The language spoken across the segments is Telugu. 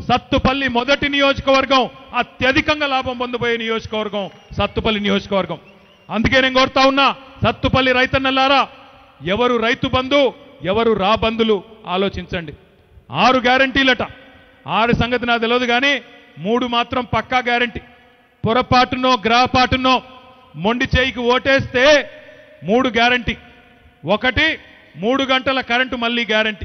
సత్తుపల్లి మొదటి నియోజకవర్గం అత్యధికంగా లాభం పొందబోయే నియోజకవర్గం సత్తుపల్లి నియోజకవర్గం అందుకే నేను కోరుతా ఉన్నా సత్తుపల్లి రైతన్నలారా ఎవరు రైతు బంధు ఎవరు రా బంధులు ఆలోచించండి ఆరు గ్యారంటీలట ఆరు సంగతి నాకు తెలియదు కానీ మూడు మాత్రం పక్కా గ్యారంటీ పొరపాటునో గ్రహపాటునో మొండి చేయికి ఓటేస్తే మూడు గ్యారంటీ ఒకటి మూడు గంటల కరెంటు మళ్ళీ గ్యారంటీ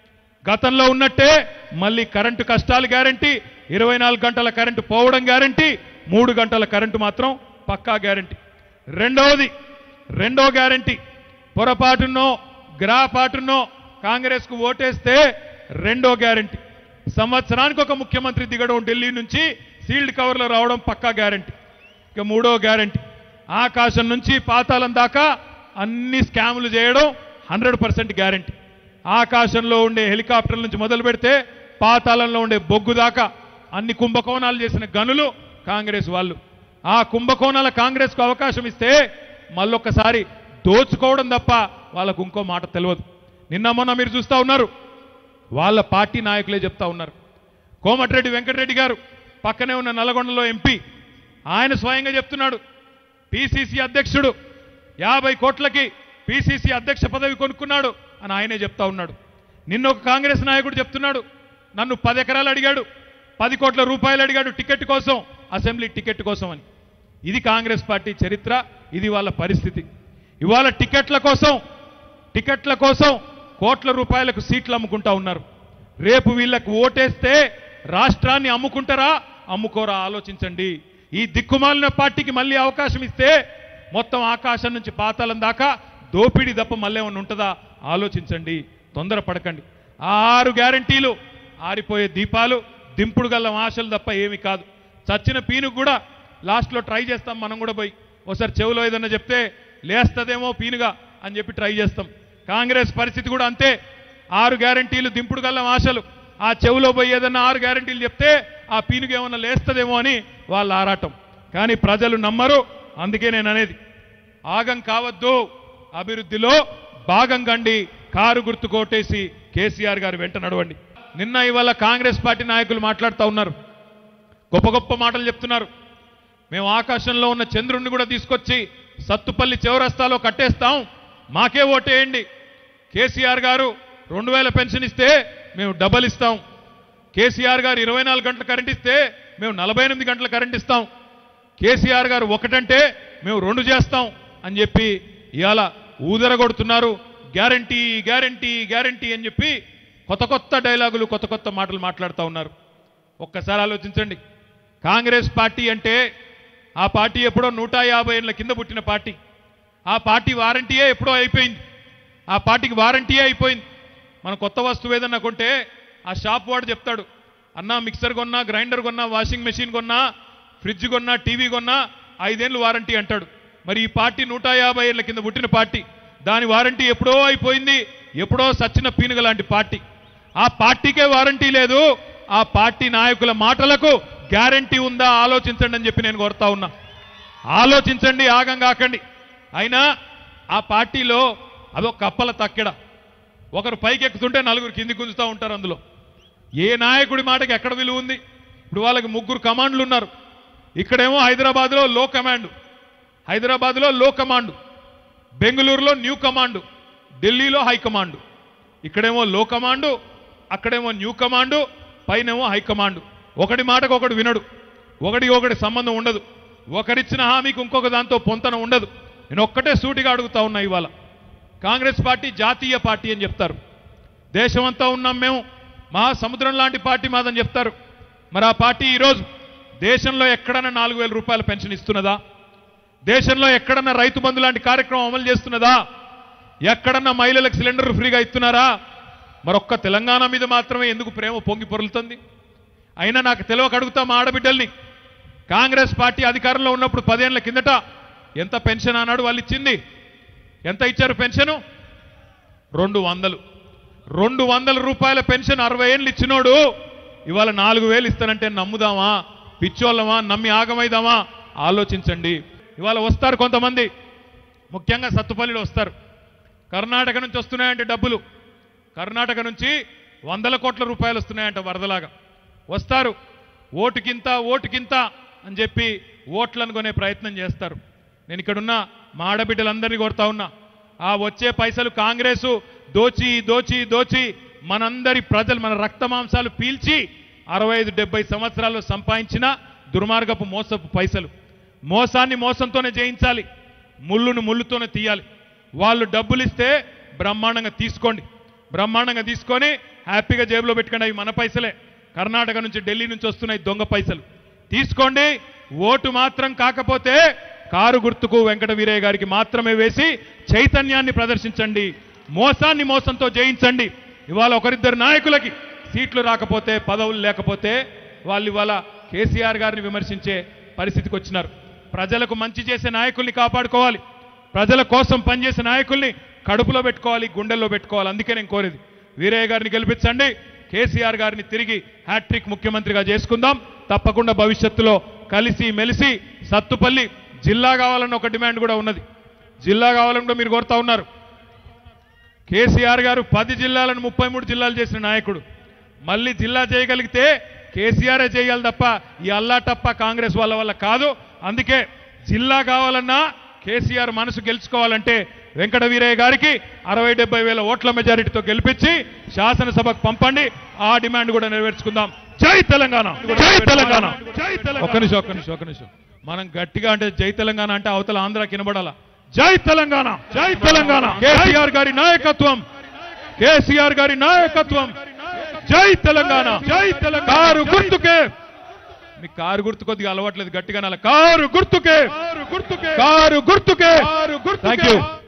గతంలో ఉన్నట్టే మళ్ళీ కరెంటు కష్టాలు గ్యారంటీ ఇరవై నాలుగు గంటల కరెంటు పోవడం గ్యారంటీ మూడు గంటల కరెంటు మాత్రం పక్కా గ్యారంటీ రెండవది రెండో గ్యారంటీ పొరపాటునో గ్రాపాటునో కాంగ్రెస్కు ఓటేస్తే రెండో గ్యారంటీ సంవత్సరానికి ఒక ముఖ్యమంత్రి దిగడం ఢిల్లీ నుంచి సీల్డ్ కవర్లో రావడం పక్కా గ్యారంటీ ఇక మూడో గ్యారంటీ ఆకాశం నుంచి పాతాళం దాకా అన్ని స్కాములు చేయడం హండ్రెడ్ పర్సెంట్ గ్యారంటీ ఆకాశంలో ఉండే హెలికాప్టర్ల నుంచి మొదలు పెడితే పాతాళంలో ఉండే బొగ్గు దాకా అన్ని కుంభకోణాలు చేసిన గనులు కాంగ్రెస్ వాళ్ళు ఆ కుంభకోణాల కాంగ్రెస్కు అవకాశం ఇస్తే మళ్ళొక్కసారి దోచుకోవడం తప్ప వాళ్ళకు ఇంకో మాట తెలియదు నిన్న మొన్న మీరు చూస్తూ ఉన్నారు వాళ్ళ పార్టీ నాయకులే చెప్తా ఉన్నారు కోమటిరెడ్డి వెంకటరెడ్డి గారు పక్కనే ఉన్న నల్గొండలో ఎంపీ ఆయన స్వయంగా చెప్తున్నాడు పిసిసి అధ్యక్షుడు యాభై కోట్లకి పిసిసి అధ్యక్ష పదవి కొనుక్కున్నాడు అని ఆయనే చెప్తా ఉన్నాడు నిన్న ఒక కాంగ్రెస్ నాయకుడు చెప్తున్నాడు నన్ను పది ఎకరాలు అడిగాడు పది కోట్ల రూపాయలు అడిగాడు టికెట్ కోసం అసెంబ్లీ టికెట్ కోసం అని ఇది కాంగ్రెస్ పార్టీ చరిత్ర ఇది వాళ్ళ పరిస్థితి ఇవాళ టికెట్ల కోసం టికెట్ల కోసం కోట్ల రూపాయలకు సీట్లు అమ్ముకుంటా ఉన్నారు రేపు వీళ్ళకు ఓటేస్తే రాష్ట్రాన్ని అమ్ముకుంటారా అమ్ముకోరా ఆలోచించండి ఈ దిక్కుమాలిన పార్టీకి మళ్ళీ అవకాశం ఇస్తే మొత్తం ఆకాశం నుంచి పాతాళం దాకా దోపిడీ తప్ప మళ్ళీ ఏమన్నా ఉంటుందా ఆలోచించండి తొందరపడకండి ఆ ఆరు గ్యారంటీలు ఆరిపోయే దీపాలు దింపుడు గల్ల ఆశలు తప్ప ఏమి కాదు చచ్చిన పీను కూడా లాస్ట్లో ట్రై చేస్తాం మనం కూడా పోయి ఒకసారి చెవులో ఏదన్నా చెప్తే లేస్తదేమో పీనుగా అని చెప్పి ట్రై చేస్తాం కాంగ్రెస్ పరిస్థితి కూడా అంతే ఆరు గ్యారంటీలు దింపుడు గల్లం ఆశలు ఆ చెవులో పోయి ఏదన్నా ఆరు గ్యారంటీలు చెప్తే ఆ పీనుగా ఏమన్నా లేస్తదేమో అని వాళ్ళ ఆరాటం కానీ ప్రజలు నమ్మరు అందుకే నేను అనేది ఆగం కావద్దు అభివృద్ధిలో భాగం కండి కారు గుర్తు కోటేసి కేసీఆర్ గారు వెంట నడవండి నిన్న ఇవాళ కాంగ్రెస్ పార్టీ నాయకులు మాట్లాడుతూ ఉన్నారు గొప్ప గొప్ప మాటలు చెప్తున్నారు మేము ఆకాశంలో ఉన్న చంద్రుణ్ణి కూడా తీసుకొచ్చి సత్తుపల్లి చివరస్తాలో కట్టేస్తాం మాకే ఓటేయండి కేసీఆర్ గారు రెండు వేల పెన్షన్ ఇస్తే మేము డబల్ ఇస్తాం కేసీఆర్ గారు ఇరవై నాలుగు గంటల కరెంట్ ఇస్తే మేము నలభై ఎనిమిది గంటల కరెంట్ ఇస్తాం కేసీఆర్ గారు ఒకటంటే మేము రెండు చేస్తాం అని చెప్పి ఇవాళ ఊదరగొడుతున్నారు గ్యారంటీ గ్యారంటీ గ్యారంటీ అని చెప్పి కొత్త కొత్త డైలాగులు కొత్త కొత్త మాటలు మాట్లాడుతూ ఉన్నారు ఒక్కసారి ఆలోచించండి కాంగ్రెస్ పార్టీ అంటే ఆ పార్టీ ఎప్పుడో నూట యాభై ఏళ్ళ కింద పుట్టిన పార్టీ ఆ పార్టీ వారంటీయే ఎప్పుడో అయిపోయింది ఆ పార్టీకి వారంటీయే అయిపోయింది మన కొత్త వస్తువు ఏదన్నా కొంటే ఆ షాప్ వాడు చెప్తాడు అన్నా మిక్సర్ కొన్నా గ్రైండర్ కొన్నా వాషింగ్ మెషిన్ కొన్నా ఫ్రిడ్జ్ కొన్నా టీవీ కొన్నా ఐదేళ్ళు వారంటీ అంటాడు మరి ఈ పార్టీ నూట యాభై ఏళ్ళ కింద పుట్టిన పార్టీ దాని వారంటీ ఎప్పుడో అయిపోయింది ఎప్పుడో సచ్చిన పీనుగ లాంటి పార్టీ ఆ పార్టీకే వారంటీ లేదు ఆ పార్టీ నాయకుల మాటలకు గ్యారంటీ ఉందా ఆలోచించండి అని చెప్పి నేను కోరుతా ఉన్నా ఆలోచించండి ఆగం కాకండి అయినా ఆ పార్టీలో అదొక కప్పల తక్కెడ ఒకరు పైకి ఎక్కుతుంటే నలుగురు కింది గుంజుతూ ఉంటారు అందులో ఏ నాయకుడి మాటకి ఎక్కడ విలువ ఉంది ఇప్పుడు వాళ్ళకి ముగ్గురు కమాండ్లు ఉన్నారు ఇక్కడేమో హైదరాబాద్లో లో కమాండ్ హైదరాబాద్లో లో కమాండ్ బెంగళూరులో న్యూ కమాండ్ ఢిల్లీలో హై కమాండ్ ఇక్కడేమో లో కమాండు అక్కడేమో న్యూ కమాండు పైనేమో హై కమాండ్ ఒకటి మాటకు ఒకటి వినడు ఒకటి ఒకటి సంబంధం ఉండదు ఒకరిచ్చిన హామీకి ఇంకొక దాంతో పొంతన ఉండదు నేను ఒక్కటే సూటిగా అడుగుతా ఉన్నా ఇవాళ కాంగ్రెస్ పార్టీ జాతీయ పార్టీ అని చెప్తారు దేశమంతా ఉన్నాం మేము మహా సముద్రం లాంటి పార్టీ మాదని చెప్తారు మరి ఆ పార్టీ ఈరోజు దేశంలో ఎక్కడన్నా నాలుగు వేల రూపాయల పెన్షన్ ఇస్తున్నదా దేశంలో ఎక్కడన్నా రైతు బంధు లాంటి కార్యక్రమం అమలు చేస్తున్నదా ఎక్కడన్నా మహిళలకు సిలిండర్ ఫ్రీగా ఇస్తున్నారా మరొక్క తెలంగాణ మీద మాత్రమే ఎందుకు ప్రేమ పొంగి పొరులుతుంది అయినా నాకు తెలియక అడుగుతా మా ఆడబిడ్డల్ని కాంగ్రెస్ పార్టీ అధికారంలో ఉన్నప్పుడు పదేళ్ల కిందట ఎంత పెన్షన్ అన్నాడు వాళ్ళు ఇచ్చింది ఎంత ఇచ్చారు పెన్షను రెండు వందలు రెండు వందల రూపాయల పెన్షన్ అరవై ఏళ్ళు ఇచ్చినోడు ఇవాళ నాలుగు వేలు ఇస్తానంటే నమ్ముదామా పిచ్చోళ్ళమా నమ్మి ఆగమైదామా ఆలోచించండి ఇవాళ వస్తారు కొంతమంది ముఖ్యంగా సత్తుపల్లిలో వస్తారు కర్ణాటక నుంచి వస్తున్నాయంటే డబ్బులు కర్ణాటక నుంచి వందల కోట్ల రూపాయలు వస్తున్నాయంట వరదలాగా వస్తారు ఓటుకింత ఓటుకింత అని చెప్పి ఓట్లను కొనే ప్రయత్నం చేస్తారు నేను ఇక్కడున్న మా ఆడబిడ్డలందరినీ కొడతా ఉన్నా ఆ వచ్చే పైసలు కాంగ్రెసు దోచి దోచి దోచి మనందరి ప్రజలు మన రక్త మాంసాలు పీల్చి అరవై ఐదు డెబ్బై సంవత్సరాల్లో సంపాదించిన దుర్మార్గపు మోసపు పైసలు మోసాన్ని మోసంతోనే జయించాలి ముళ్ళును ముళ్ళుతోనే తీయాలి వాళ్ళు డబ్బులు ఇస్తే బ్రహ్మాండంగా తీసుకోండి బ్రహ్మాండంగా తీసుకొని హ్యాపీగా జేబులో పెట్టుకోండి అవి మన పైసలే కర్ణాటక నుంచి ఢిల్లీ నుంచి వస్తున్నాయి దొంగ పైసలు తీసుకోండి ఓటు మాత్రం కాకపోతే కారు గుర్తుకు వెంకట వీరయ్య గారికి మాత్రమే వేసి చైతన్యాన్ని ప్రదర్శించండి మోసాన్ని మోసంతో జయించండి ఇవాళ ఒకరిద్దరు నాయకులకి సీట్లు రాకపోతే పదవులు లేకపోతే వాళ్ళు ఇవాళ కేసీఆర్ గారిని విమర్శించే పరిస్థితికి వచ్చినారు ప్రజలకు మంచి చేసే నాయకుల్ని కాపాడుకోవాలి ప్రజల కోసం పనిచేసే నాయకుల్ని కడుపులో పెట్టుకోవాలి గుండెల్లో పెట్టుకోవాలి అందుకే నేను కోరేది వీరయ్య గారిని గెలిపించండి కేసీఆర్ గారిని తిరిగి హ్యాట్రిక్ ముఖ్యమంత్రిగా చేసుకుందాం తప్పకుండా భవిష్యత్తులో కలిసి మెలిసి సత్తుపల్లి జిల్లా కావాలన్న ఒక డిమాండ్ కూడా ఉన్నది జిల్లా కావాలని కూడా మీరు కోరుతా ఉన్నారు కేసీఆర్ గారు పది జిల్లాలను ముప్పై మూడు జిల్లాలు చేసిన నాయకుడు మళ్ళీ జిల్లా చేయగలిగితే కేసీఆరే చేయాలి తప్ప ఈ అల్లా తప్ప కాంగ్రెస్ వాళ్ళ వల్ల కాదు అందుకే జిల్లా కావాలన్నా కేసీఆర్ మనసు గెలుచుకోవాలంటే వెంకట వీరయ్య గారికి అరవై డెబ్బై వేల ఓట్ల మెజారిటీతో గెలిపించి శాసనసభకు పంపండి ఆ డిమాండ్ కూడా నెరవేర్చుకుందాం జై తెలంగాణ జై తెలంగాణ జై తెలంగాణ ఒక్క నిమిషం ఒక్క నిమిషం ఒక్క నిమిషం మనం గట్టిగా అంటే జై తెలంగాణ అంటే అవతల ఆంధ్ర కినబడాల జై తెలంగాణ జై తెలంగాణ కేసీఆర్ గారి నాయకత్వం కేసీఆర్ గారి నాయకత్వం జై తెలంగాణ జై తెలంగాణ కారు గుర్తుకే మీ కారు గుర్తు కొద్దిగా అలవాట్లేదు గట్టిగా నాల కారు గుర్తుకే కారు గుర్తుకే కారు గుర్తుకే థ్యాంక్ యూ